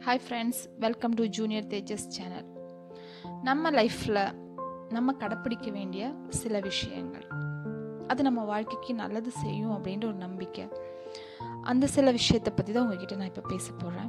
hi friends welcome to junior Tejas channel நம்ம லைஃப்பில் நம்ம கடைப்பிடிக்க வேண்டிய சில விஷயங்கள் அது நம்ம வாழ்க்கைக்கு நல்லது செய்யும் அப்படின்ற ஒரு நம்பிக்கை அந்த சில விஷயத்தை பற்றி தான் உங்ககிட்ட நான் இப்போ பேச போகிறேன்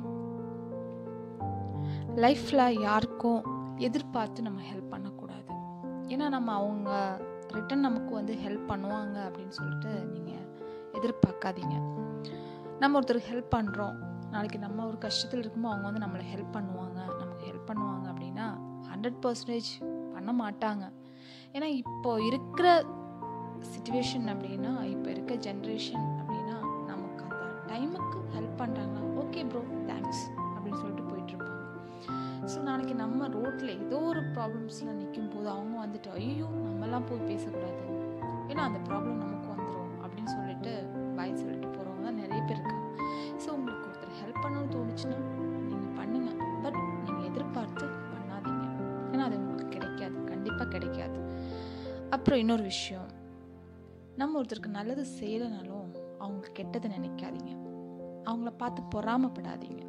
லைஃப்பில் யாருக்கும் எதிர்பார்த்து நம்ம ஹெல்ப் பண்ணக்கூடாது ஏன்னா நம்ம அவங்க ரிட்டன் நமக்கு வந்து ஹெல்ப் பண்ணுவாங்க அப்படின்னு சொல்லிட்டு நீங்கள் எதிர்பார்க்காதீங்க நம்ம ஒருத்தருக்கு ஹெல்ப் பண்ணுறோம் நாளைக்கு நம்ம ஒரு கஷ்டத்தில் இருக்கும்போது அவங்க வந்து நம்மளை ஹெல்ப் பண்ணுவாங்க நமக்கு ஹெல்ப் பண்ணுவாங்க அப்படின்னா ஹண்ட்ரட் பர்சன்டேஜ் பண்ண மாட்டாங்க ஏன்னா இப்போ இருக்கிற சுச்சுவேஷன் அப்படின்னா இப்போ இருக்க ஜென்ரேஷன் அப்படின்னா நமக்கு அந்த டைமுக்கு ஹெல்ப் பண்ணுறாங்கன்னா ஓகே ப்ரோ தேங்க்ஸ் அப்படின்னு சொல்லிட்டு போயிட்டுருப்பாங்க ஸோ நாளைக்கு நம்ம ரோட்டில் ஏதோ ஒரு ப்ராப்ளம்ஸில் நிற்கும் போது அவங்க வந்துட்டு ஐயோ நம்மலாம் போய் பேசக்கூடாது ஏன்னா அந்த ப்ராப்ளம் நமக்கு வந்துடும் அப்படின்னு சொல்லிட்டு பாய் சொல்லிட்டு போகிறவங்க தான் நிறைய பேர் இருக்காங்க ஸோ உங்களுக்கு ஒருத்தர் ஹெல்ப் பண்ணணும்னு தோணுச்சுன்னா நீங்கள் பண்ணுங்கள் பட் நீங்கள் எதிர்பார்த்து பண்ணாதீங்க ஏன்னா அது உங்களுக்கு கிடைக்காது கண்டிப்பாக கிடைக்காது அப்புறம் இன்னொரு விஷயம் நம்ம ஒருத்தருக்கு நல்லது செய்யலைனாலும் அவங்க கெட்டதை நினைக்காதீங்க அவங்கள பார்த்து பொறாமப்படாதீங்க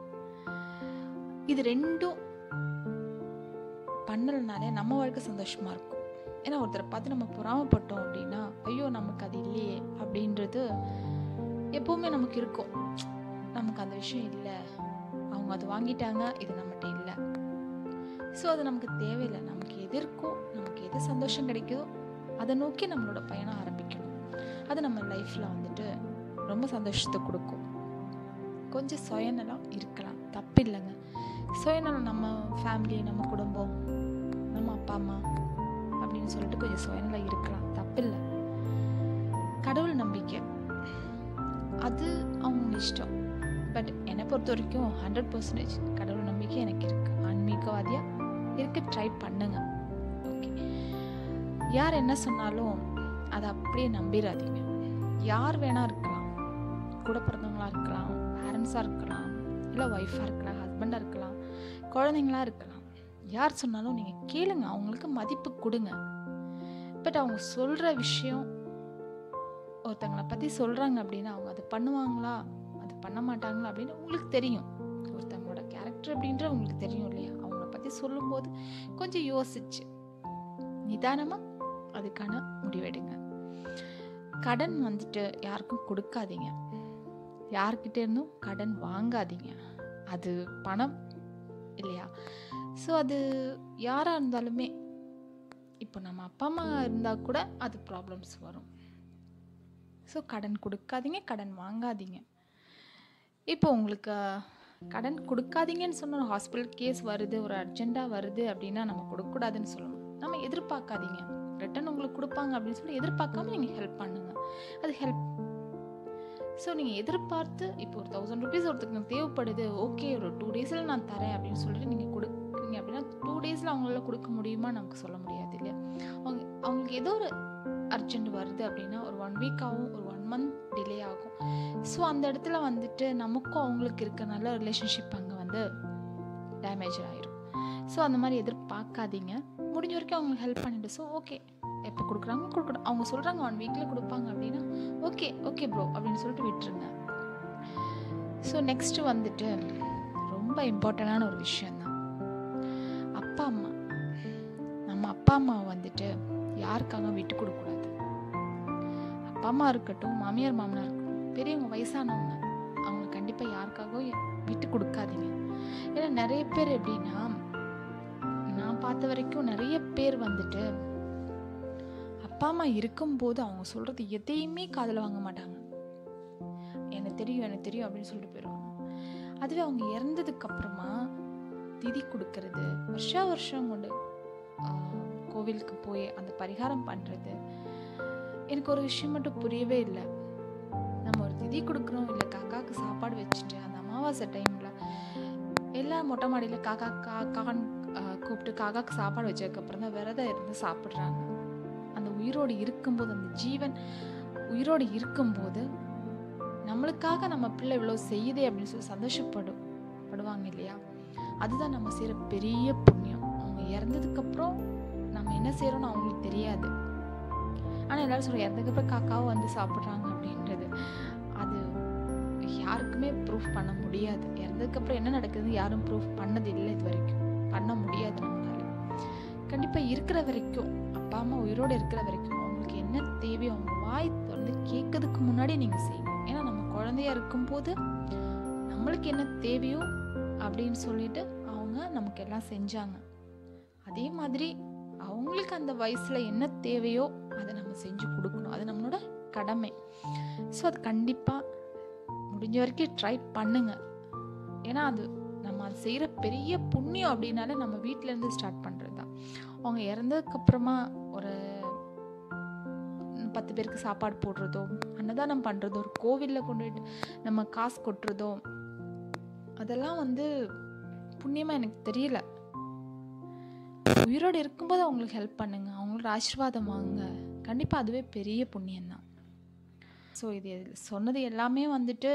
இது ரெண்டும் பண்ணலைனாலே நம்ம வாழ்க்கை சந்தோஷமா இருக்கும் ஏன்னா ஒருத்தரை பார்த்து நம்ம பொறாமப்பட்டோம் அப்படின்னா ஐயோ நமக்கு அது இல்லையே அப்படின்றது எப்பவுமே நமக்கு இருக்கும் நமக்கு அந்த விஷயம் இல்லை அவங்க அது வாங்கிட்டாங்க இது நம்மகிட்ட இல்லை ஸோ அது நமக்கு தேவையில்லை நமக்கு எது இருக்கோ நமக்கு எது சந்தோஷம் கிடைக்குதோ அதை நோக்கி நம்மளோட பயணம் ஆரம்பிக்கணும் அது நம்ம லைஃப்பில் வந்துட்டு ரொம்ப சந்தோஷத்தை கொடுக்கும் கொஞ்சம் சுயநலம் இருக்கலாம் தப்பு இல்லைங்க சுயநலம் நம்ம ஃபேமிலி நம்ம குடும்பம் நம்ம அப்பா அம்மா அப்படின்னு சொல்லிட்டு கொஞ்சம் சுயநலம் இருக்கலாம் தப்பில்லை கடவுள் நம்பிக்கை அது அவங்க இஷ்டம் பட் என்னை பொறுத்த வரைக்கும் ஹண்ட்ரட் பர்சன்டேஜ் கடவுள் நம்பிக்கை எனக்கு இருக்கு ஆன்மீகவாதியாக இருக்க ட்ரை பண்ணுங்க ஓகே யார் என்ன சொன்னாலும் அதை அப்படியே நம்பிடாதீங்க யார் வேணா இருக்கலாம் கூட பிறந்தவங்களா இருக்கலாம் பேரண்ட்ஸாக இருக்கலாம் இல்லை ஒய்ஃபாக இருக்கலாம் ஹஸ்பண்டாக இருக்கலாம் குழந்தைங்களா இருக்கலாம் யார் சொன்னாலும் நீங்கள் கேளுங்க அவங்களுக்கு மதிப்பு கொடுங்க பட் அவங்க சொல்கிற விஷயம் ஒருத்தங்களை பற்றி சொல்கிறாங்க அப்படின்னா அவங்க அது பண்ணுவாங்களா அது பண்ண மாட்டாங்களா அப்படின்னு உங்களுக்கு தெரியும் ஒருத்தவங்களோட கேரக்டர் அப்படின்ற உங்களுக்கு தெரியும் இல்லையா அவங்கள பற்றி சொல்லும்போது கொஞ்சம் யோசிச்சு நிதானமாக அதுக்கான முடிவெடுங்க கடன் வந்துட்டு யாருக்கும் கொடுக்காதீங்க யார்கிட்ட இருந்தும் கடன் வாங்காதீங்க அது பணம் இல்லையா ஸோ அது யாராக இருந்தாலுமே இப்போ நம்ம அப்பா அம்மா இருந்தால் கூட அது ப்ராப்ளம்ஸ் வரும் ஸோ கடன் கொடுக்காதீங்க கடன் வாங்காதீங்க இப்போ உங்களுக்கு கடன் கொடுக்காதீங்கன்னு சொன்ன ஒரு ஹாஸ்பிட்டல் கேஸ் வருது ஒரு அர்ஜெண்ட்டாக வருது அப்படின்னா நம்ம கொடுக்கக்கூடாதுன்னு சொல்லணும் நம்ம எதிர்பார்க்காதீங்க ரிட்டன் உங்களுக்கு கொடுப்பாங்க அப்படின்னு சொல்லி எதிர்பார்க்காம நீங்கள் ஹெல்ப் பண்ணுங்கள் அது ஹெல்ப் ஸோ நீங்கள் எதிர்பார்த்து இப்போ ஒரு தௌசண்ட் ருபீஸ் ஒருத்தருக்கு தேவைப்படுது ஓகே ஒரு டூ டேஸில் நான் தரேன் அப்படின்னு சொல்லிட்டு நீங்கள் கொடுக்குறீங்க அப்படின்னா டூ டேஸில் அவங்களால கொடுக்க முடியுமா நமக்கு சொல்ல முடியாது இல்லையா அவங்க அவங்களுக்கு ஏதோ ஒரு அர்ஜென்ட் வருது அப்படின்னா ஒரு ஒன் வீக் ஆகும் ஒரு ஒன் மந்த் டிலே ஆகும் ஸோ அந்த இடத்துல வந்துட்டு நமக்கும் அவங்களுக்கு இருக்க நல்ல ரிலேஷன்ஷிப் அங்கே வந்து டேமேஜ் ஆயிரும் ஸோ அந்த மாதிரி எதிர்பார்க்காதீங்க முடிஞ்ச வரைக்கும் அவங்களுக்கு ஹெல்ப் பண்ணிட்டு ஸோ ஓகே எப்போ கொடுக்குறாங்க கொடுக்கணும் அவங்க சொல்கிறாங்க ஒன் வீக்கில் கொடுப்பாங்க அப்படின்னா ஓகே ஓகே ப்ரோ அப்படின்னு சொல்லிட்டு விட்டுருங்க ஸோ நெக்ஸ்ட்டு வந்துட்டு ரொம்ப இம்பார்ட்டண்டான ஒரு விஷயந்தான் அப்பா அம்மா நம்ம அப்பா அம்மா வந்துட்டு யாருக்காக விட்டு கொடுக்கக்கூடாது அப்பா அம்மா இருக்கட்டும் மாமியார் மாமனார் இருக்கட்டும் பெரியவங்க வயசானவங்க அவங்க கண்டிப்பாக யாருக்காகவும் விட்டு கொடுக்காதீங்க ஏன்னா நிறைய பேர் எப்படின்னா நான் பார்த்த வரைக்கும் நிறைய பேர் வந்துட்டு அப்பா அம்மா இருக்கும்போது அவங்க சொல்கிறது எதையுமே காதில் வாங்க மாட்டாங்க எனக்கு தெரியும் எனக்கு தெரியும் அப்படின்னு சொல்லிட்டு போயிடுவாங்க அதுவே அவங்க இறந்ததுக்கு அப்புறமா திதி கொடுக்கறது வருஷா வருஷம் கொண்டு கோவிலுக்கு போய் அந்த பரிகாரம் பண்ணுறது எனக்கு ஒரு விஷயம் மட்டும் புரியவே இல்லை நம்ம ஒரு திதி கொடுக்குறோம் இல்லை காக்காவுக்கு சாப்பாடு வச்சுட்டு அந்த அமாவாசை டைமில் எல்லாம் மொட்டை மாடியில் காக்கா கா கான் கூப்பிட்டு காக்காவுக்கு சாப்பாடு வச்சதுக்கப்புறம் தான் விரதம் இருந்து சாப்பிட்றாங்க அந்த உயிரோடு இருக்கும்போது அந்த ஜீவன் உயிரோடு இருக்கும்போது நம்மளுக்காக நம்ம பிள்ளை இவ்வளோ செய்யுதே அப்படின்னு சொல்லி சந்தோஷப்படும் படுவாங்க இல்லையா அதுதான் நம்ம செய்கிற பெரிய புண்ணியம் அவங்க இறந்ததுக்கப்புறம் நம்ம என்ன செய்கிறோன்னு அவங்களுக்கு தெரியாது ஆனால் எல்லோரும் சொல்ல இறந்ததுக்கப்புறம் காக்காவும் வந்து சாப்பிட்றாங்க அப்படின்றது அது யாருக்குமே ப்ரூஃப் பண்ண முடியாது இறந்ததுக்கப்புறம் என்ன நடக்குதுன்னு யாரும் ப்ரூஃப் பண்ணது இல்லை இது வரைக்கும் பண்ண முடியாது நம்மளால கண்டிப்பாக இருக்கிற வரைக்கும் அப்பா அம்மா உயிரோடு இருக்கிற வரைக்கும் அவங்களுக்கு என்ன தேவையோ அவங்க வாய் வந்து கேட்கறதுக்கு முன்னாடி நீங்கள் செய்யுங்க ஏன்னா நம்ம குழந்தையா இருக்கும்போது நம்மளுக்கு என்ன தேவையோ அப்படின்னு சொல்லிட்டு அவங்க நமக்கு எல்லாம் செஞ்சாங்க அதே மாதிரி அவங்களுக்கு அந்த வயசில் என்ன தேவையோ அதை நம்ம செஞ்சு கொடுக்கணும் அது நம்மளோட கடமை ஸோ அது கண்டிப்பாக முடிஞ்ச வரைக்கும் ட்ரை பண்ணுங்க ஏன்னா அது நம்ம அது செய்கிற பெரிய புண்ணியம் அப்படின்னாலே நம்ம வீட்டிலேருந்து ஸ்டார்ட் பண்ணுறது தான் அவங்க இறந்ததுக்கப்புறமா ஒரு பத்து பேருக்கு சாப்பாடு போடுறதோ அன்னதானம் பண்ணுறதோ ஒரு கோவிலில் கொண்டு போயிட்டு நம்ம காசு கொட்டுறதோ அதெல்லாம் வந்து புண்ணியமாக எனக்கு தெரியல உயிரோடு இருக்கும்போது அவங்களுக்கு ஹெல்ப் பண்ணுங்க அவங்களோட ஆசீர்வாதம் வாங்க கண்டிப்பாக அதுவே பெரிய புண்ணியம்தான் ஸோ இது சொன்னது எல்லாமே வந்துட்டு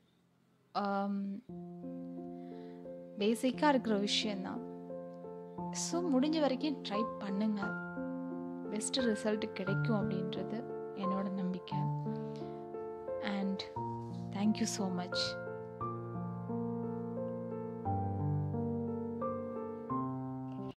பேசிக்காக இருக்கிற விஷயந்தான் ஸோ முடிஞ்ச வரைக்கும் ட்ரை பண்ணுங்க பெஸ்ட் ரிசல்ட் கிடைக்கும் அப்படின்றது என்னோட நம்பிக்கை அண்ட் தேங்க்யூ ஸோ மச்